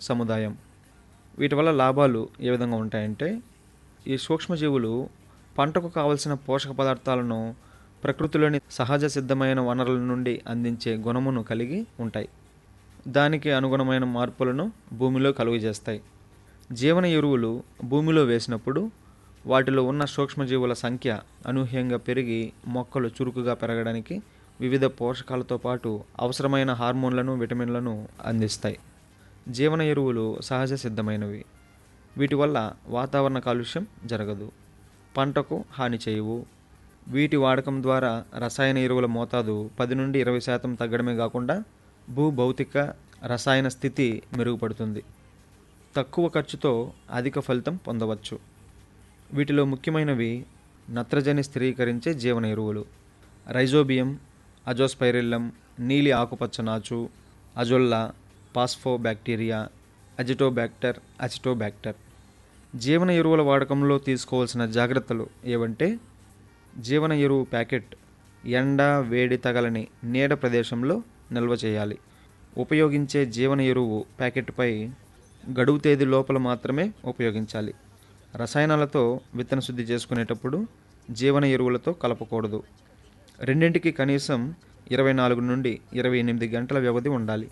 సముదాయం వీటి వల్ల లాభాలు ఏ విధంగా ఉంటాయంటే ఈ సూక్ష్మజీవులు పంటకు కావలసిన పోషక పదార్థాలను ప్రకృతిలోని సహజ సిద్ధమైన వనరుల నుండి అందించే గుణమును కలిగి ఉంటాయి దానికి అనుగుణమైన మార్పులను భూమిలో కలుగజేస్తాయి జీవన ఎరువులు భూమిలో వేసినప్పుడు వాటిలో ఉన్న సూక్ష్మజీవుల సంఖ్య అనూహ్యంగా పెరిగి మొక్కలు చురుకుగా పెరగడానికి వివిధ పోషకాలతో పాటు అవసరమైన హార్మోన్లను విటమిన్లను అందిస్తాయి జీవన ఎరువులు సహజ సిద్ధమైనవి వీటి వల్ల వాతావరణ కాలుష్యం జరగదు పంటకు హాని చేయవు వీటి వాడకం ద్వారా రసాయన ఎరువుల మోతాదు పది నుండి ఇరవై శాతం తగ్గడమే కాకుండా భూ భౌతిక రసాయన స్థితి మెరుగుపడుతుంది తక్కువ ఖర్చుతో అధిక ఫలితం పొందవచ్చు వీటిలో ముఖ్యమైనవి నత్రజని స్థిరీకరించే జీవన ఎరువులు రైజోబియం అజోస్పైరిల్లం నీలి ఆకుపచ్చ నాచు అజొల్లా పాస్ఫోబ్యాక్టీరియా అజిటోబ్యాక్టర్ అసిటోబ్యాక్టర్ జీవన ఎరువుల వాడకంలో తీసుకోవాల్సిన జాగ్రత్తలు ఏవంటే జీవన ఎరువు ప్యాకెట్ ఎండ వేడి తగలని నీడ ప్రదేశంలో నిల్వ చేయాలి ఉపయోగించే జీవన ఎరువు ప్యాకెట్పై గడువు తేదీ లోపల మాత్రమే ఉపయోగించాలి రసాయనాలతో విత్తన శుద్ధి చేసుకునేటప్పుడు జీవన ఎరువులతో కలపకూడదు రెండింటికి కనీసం ఇరవై నాలుగు నుండి ఇరవై ఎనిమిది గంటల వ్యవధి ఉండాలి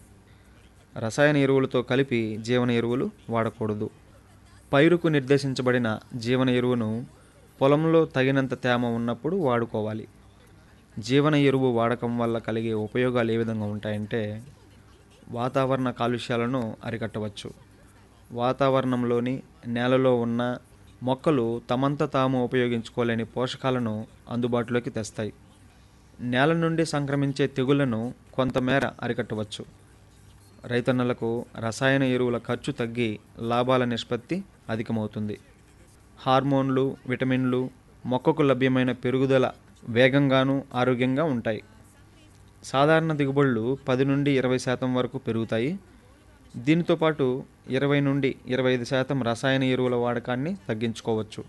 రసాయన ఎరువులతో కలిపి జీవన ఎరువులు వాడకూడదు పైరుకు నిర్దేశించబడిన జీవన ఎరువును పొలంలో తగినంత తేమ ఉన్నప్పుడు వాడుకోవాలి జీవన ఎరువు వాడకం వల్ల కలిగే ఉపయోగాలు ఏ విధంగా ఉంటాయంటే వాతావరణ కాలుష్యాలను అరికట్టవచ్చు వాతావరణంలోని నేలలో ఉన్న మొక్కలు తమంత తాము ఉపయోగించుకోలేని పోషకాలను అందుబాటులోకి తెస్తాయి నేల నుండి సంక్రమించే తెగుళ్లను కొంతమేర అరికట్టవచ్చు రైతన్నలకు రసాయన ఎరువుల ఖర్చు తగ్గి లాభాల నిష్పత్తి అధికమవుతుంది హార్మోన్లు విటమిన్లు మొక్కకు లభ్యమైన పెరుగుదల వేగంగాను ఆరోగ్యంగా ఉంటాయి సాధారణ దిగుబడులు పది నుండి ఇరవై శాతం వరకు పెరుగుతాయి దీనితో పాటు ఇరవై నుండి ఇరవై ఐదు శాతం రసాయన ఎరువుల వాడకాన్ని తగ్గించుకోవచ్చు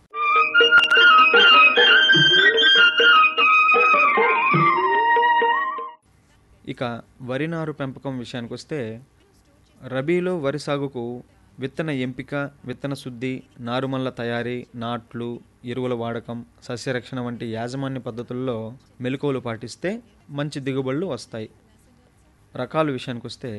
ఇక వరి నారు పెంపకం విషయానికి వస్తే రబీలో వరి సాగుకు విత్తన ఎంపిక విత్తన శుద్ధి నారుమల్ల తయారీ నాట్లు ఎరువుల వాడకం సస్యరక్షణ వంటి యాజమాన్య పద్ధతుల్లో మెలకువలు పాటిస్తే మంచి దిగుబడులు వస్తాయి రకాల విషయానికి వస్తే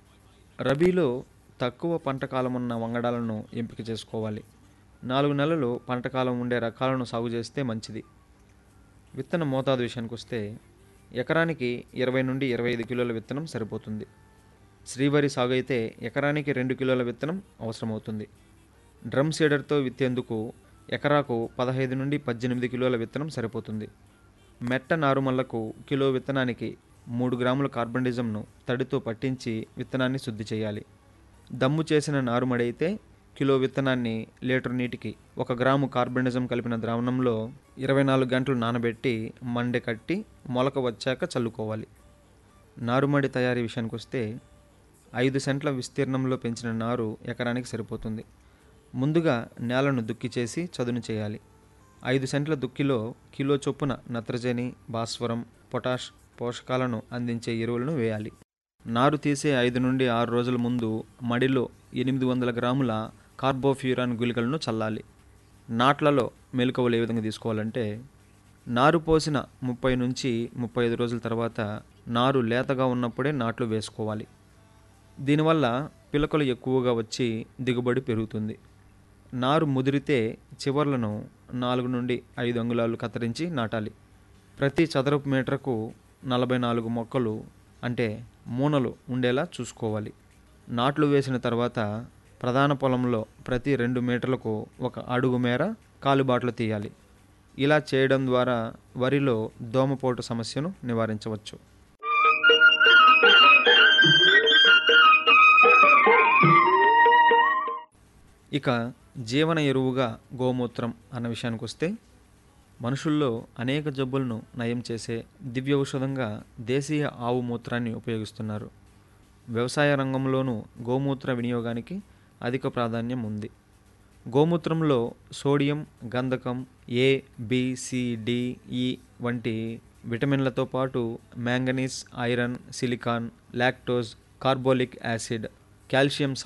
రబీలో తక్కువ పంట కాలం ఉన్న వంగడాలను ఎంపిక చేసుకోవాలి నాలుగు నెలలు పంట కాలం ఉండే రకాలను సాగు చేస్తే మంచిది విత్తన మోతాదు విషయానికి వస్తే ఎకరానికి ఇరవై నుండి ఇరవై ఐదు కిలోల విత్తనం సరిపోతుంది శ్రీవరి సాగు అయితే ఎకరానికి రెండు కిలోల విత్తనం అవసరమవుతుంది డ్రమ్ సీడర్తో విత్తేందుకు ఎకరాకు పదహైదు నుండి పద్దెనిమిది కిలోల విత్తనం సరిపోతుంది మెట్ట నారుమల్లకు కిలో విత్తనానికి మూడు గ్రాముల కార్బన్డిజంను తడితో పట్టించి విత్తనాన్ని శుద్ధి చేయాలి దమ్ము చేసిన నారుమడి అయితే కిలో విత్తనాన్ని లీటర్ నీటికి ఒక గ్రాము కార్బనిజం కలిపిన ద్రావణంలో ఇరవై నాలుగు గంటలు నానబెట్టి మండె కట్టి మొలక వచ్చాక చల్లుకోవాలి నారుమడి తయారీ విషయానికి వస్తే ఐదు సెంట్ల విస్తీర్ణంలో పెంచిన నారు ఎకరానికి సరిపోతుంది ముందుగా నేలను దుక్కి చేసి చదును చేయాలి ఐదు సెంట్ల దుక్కిలో కిలో చొప్పున నత్రజని భాస్వరం పొటాష్ పోషకాలను అందించే ఎరువులను వేయాలి నారు తీసే ఐదు నుండి ఆరు రోజుల ముందు మడిలో ఎనిమిది వందల గ్రాముల కార్బోఫ్యూరాన్ గుళికలను చల్లాలి నాట్లలో మెలకువలు ఏ విధంగా తీసుకోవాలంటే నారు పోసిన ముప్పై నుంచి ముప్పై ఐదు రోజుల తర్వాత నారు లేతగా ఉన్నప్పుడే నాట్లు వేసుకోవాలి దీనివల్ల పిలకలు ఎక్కువగా వచ్చి దిగుబడి పెరుగుతుంది నారు ముదిరితే చివర్లను నాలుగు నుండి ఐదు అంగుళాలు కత్తిరించి నాటాలి ప్రతి చదరపు మీటర్కు నలభై నాలుగు మొక్కలు అంటే మూనలు ఉండేలా చూసుకోవాలి నాట్లు వేసిన తర్వాత ప్రధాన పొలంలో ప్రతి రెండు మీటర్లకు ఒక అడుగు మేర కాలుబాట్లు తీయాలి ఇలా చేయడం ద్వారా వరిలో దోమపోటు సమస్యను నివారించవచ్చు ఇక జీవన ఎరువుగా గోమూత్రం అన్న విషయానికి వస్తే మనుషుల్లో అనేక జబ్బులను నయం చేసే దివ్య ఔషధంగా దేశీయ ఆవు మూత్రాన్ని ఉపయోగిస్తున్నారు వ్యవసాయ రంగంలోనూ గోమూత్ర వినియోగానికి అధిక ప్రాధాన్యం ఉంది గోమూత్రంలో సోడియం గంధకం A B C D E వంటి విటమిన్లతో పాటు manganese iron silicon lactose carbolic acid calcium